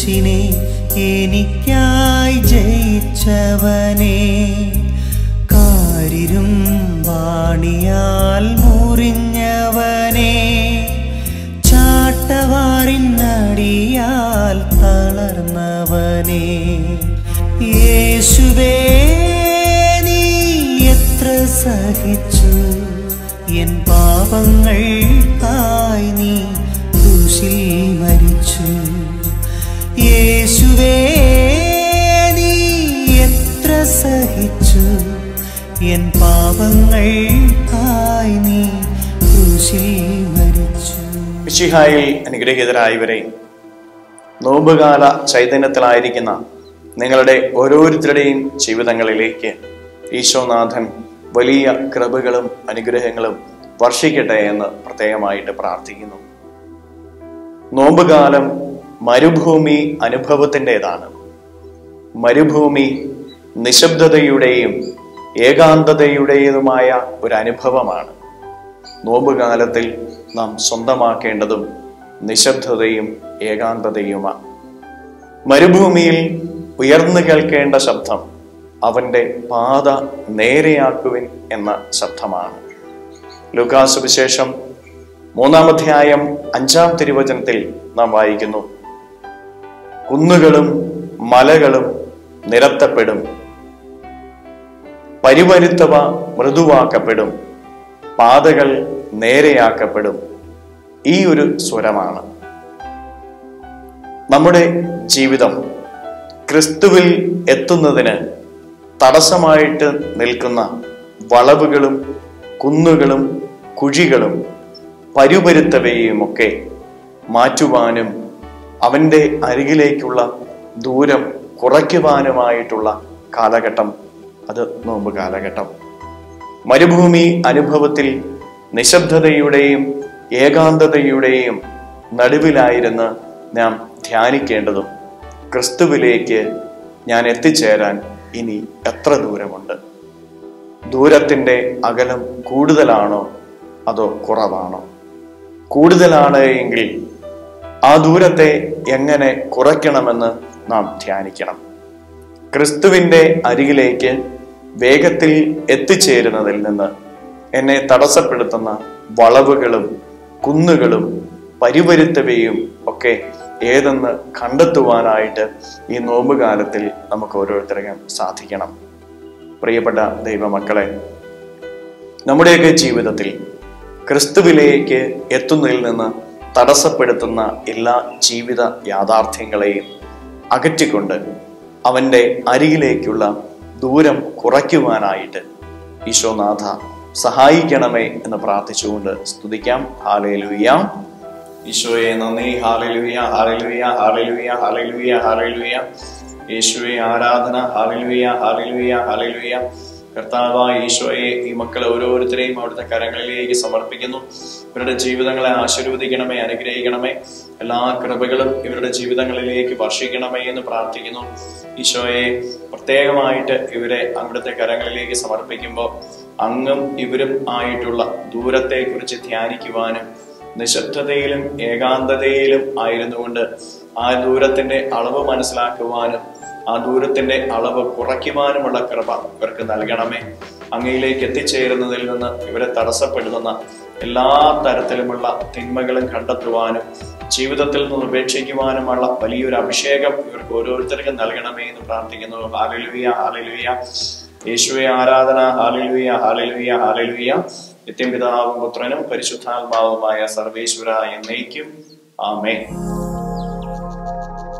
കുരിശിനെ എനിക്കായി ജയിച്ചവനെ കാരിരും വാണിയാൽ മുറിഞ്ഞവനെ ചാട്ടവാറിനടിയാൽ തളർന്നവനെ യേശുവേ നീ എത്ര സഹിച്ചു എൻ പാപങ്ങൾക്കായി നീ ക്രൂശിൽ മരിച്ചു യേശുവേ നീ എത്ര സഹിച്ചു എൻ പാപങ്ങൾക്കായി നീ ക്രൂശിൽ മരിച്ചു മിശിഹായിൽ അനുഗ്രഹീതരായവരെ നോമ്പുകാല ചൈതന്യത്തിലായിരിക്കുന്ന നിങ്ങളുടെ ഓരോരുത്തരുടെയും ജീവിതങ്ങളിലേക്ക് ഈശോനാഥൻ വലിയ കൃപകളും അനുഗ്രഹങ്ങളും വർഷിക്കട്ടെ എന്ന് പ്രത്യേകമായിട്ട് പ്രാർത്ഥിക്കുന്നു നോമ്പുകാലം മരുഭൂമി അനുഭവത്തിൻ്റെതാണ് മരുഭൂമി നിശബ്ദതയുടെയും ഏകാന്തതയുടേതുമായ ഒരു അനുഭവമാണ് നോമ്പുകാലത്തിൽ നാം സ്വന്തമാക്കേണ്ടതും നിശബ്ദതയും ഏകാന്തതയുമാണ് മരുഭൂമിയിൽ ഉയർന്നു കേൾക്കേണ്ട ശബ്ദം അവന്റെ പാത നേരെയാക്കുവിൻ എന്ന ശബ്ദമാണ് ലൂക്കാസ് വിശേഷം മൂന്നാമധ്യായം അഞ്ചാം തിരുവചനത്തിൽ നാം വായിക്കുന്നു കുന്നുകളും മലകളും നിരത്തപ്പെടും പരിവരുത്തവ മൃദുവാക്കപ്പെടും പാതകൾ നേരെയാക്കപ്പെടും ഈ ഒരു സ്വരമാണ് നമ്മുടെ ജീവിതം ക്രിസ്തുവിൽ എത്തുന്നതിന് തടസ്സമായിട്ട് നിൽക്കുന്ന വളവുകളും കുന്നുകളും കുഴികളും പരുപരുത്തവയുമൊക്കെ മാറ്റുവാനും അവൻ്റെ അരികിലേക്കുള്ള ദൂരം കുറയ്ക്കുവാനുമായിട്ടുള്ള കാലഘട്ടം അത് നോമ്പ് കാലഘട്ടം മരുഭൂമി അനുഭവത്തിൽ നിശബ്ദതയുടെയും ഏകാന്തതയുടെയും നടുവിലായിരുന്ന് നാം ധ്യാനിക്കേണ്ടതും ക്രിസ്തുവിലേക്ക് ഞാൻ എത്തിച്ചേരാൻ ഇനി എത്ര ദൂരമുണ്ട് ദൂരത്തിൻ്റെ അകലം കൂടുതലാണോ അതോ കുറവാണോ കൂടുതലാണ് എങ്കിൽ ആ ദൂരത്തെ എങ്ങനെ കുറയ്ക്കണമെന്ന് നാം ധ്യാനിക്കണം ക്രിസ്തുവിൻ്റെ അരികിലേക്ക് വേഗത്തിൽ എത്തിച്ചേരുന്നതിൽ നിന്ന് എന്നെ തടസ്സപ്പെടുത്തുന്ന വളവുകളും കുന്നുകളും പരിവരുത്തവയും ഒക്കെ ഏതെന്ന് കണ്ടെത്തുവാനായിട്ട് ഈ നോമ്പുകാലത്തിൽ നമുക്ക് ഓരോരുത്തർക്കും സാധിക്കണം പ്രിയപ്പെട്ട ദൈവമക്കളെ നമ്മുടെയൊക്കെ ജീവിതത്തിൽ ക്രിസ്തുവിലേക്ക് എത്തുന്നതിൽ നിന്ന് തടസ്സപ്പെടുത്തുന്ന എല്ലാ ജീവിത യാഥാർത്ഥ്യങ്ങളെയും അകറ്റിക്കൊണ്ട് അവൻ്റെ അരികിലേക്കുള്ള ദൂരം കുറയ്ക്കുവാനായിട്ട് ഈശോനാഥ സഹായിക്കണമേ എന്ന് പ്രാർത്ഥിച്ചുകൊണ്ട് സ്തുതിക്കാം ഹാലേലുയ്യ ഈശോയെ നന്ദി ഹാലലുയ ഹാലലുയ ഹാലലുയ ഹാലലുയ ഹാലലുയ യേശുവെ ആരാധന ഹാലലുയ ഹാലലുയ ഹാലലുയ കർത്താവായ ഈശോയെ ഈ മക്കൾ ഓരോരുത്തരെയും അവിടുത്തെ കരങ്ങളിലേക്ക് സമർപ്പിക്കുന്നു ഇവരുടെ ജീവിതങ്ങളെ ആശീർവദിക്കണമേ അനുഗ്രഹിക്കണമേ എല്ലാ കൃപകളും ഇവരുടെ ജീവിതങ്ങളിലേക്ക് വർഷിക്കണമേ എന്ന് പ്രാർത്ഥിക്കുന്നു ഈശോയെ പ്രത്യേകമായിട്ട് ഇവരെ അവിടുത്തെ കരങ്ങളിലേക്ക് സമർപ്പിക്കുമ്പോൾ അങ്ങും ഇവരും ആയിട്ടുള്ള ദൂരത്തെക്കുറിച്ച് ധ്യാനിക്കുവാനും നിശബ്ദതയിലും ഏകാന്തതയിലും ആയിരുന്നുകൊണ്ട് ആ ദൂരത്തിന്റെ അളവ് മനസ്സിലാക്കുവാനും ആ ദൂരത്തിന്റെ അളവ് കുറയ്ക്കുവാനുമുള്ള കൃപ ഇവർക്ക് നൽകണമേ അങ്ങയിലേക്ക് എത്തിച്ചേരുന്നതിൽ നിന്ന് ഇവരെ തടസ്സപ്പെടുത്തുന്ന എല്ലാ തരത്തിലുമുള്ള തിന്മകളും കണ്ടെത്തുവാനും ജീവിതത്തിൽ നിന്ന് ഉപേക്ഷിക്കുവാനുമുള്ള വലിയൊരു അഭിഷേകം ഇവർക്ക് ഓരോരുത്തർക്കും നൽകണമേ എന്ന് പ്രാർത്ഥിക്കുന്നു ഹാലലുയ ഹാലലുയ യേശുവെ ആരാധന ഹാലലുയ ഹാലലുയ ഹാലലുയ നിത്യം പിതാവും പുത്രനും പരിശുദ്ധാത്മാവുമായ സർവേശ്വര എന്നേക്കും ആമേ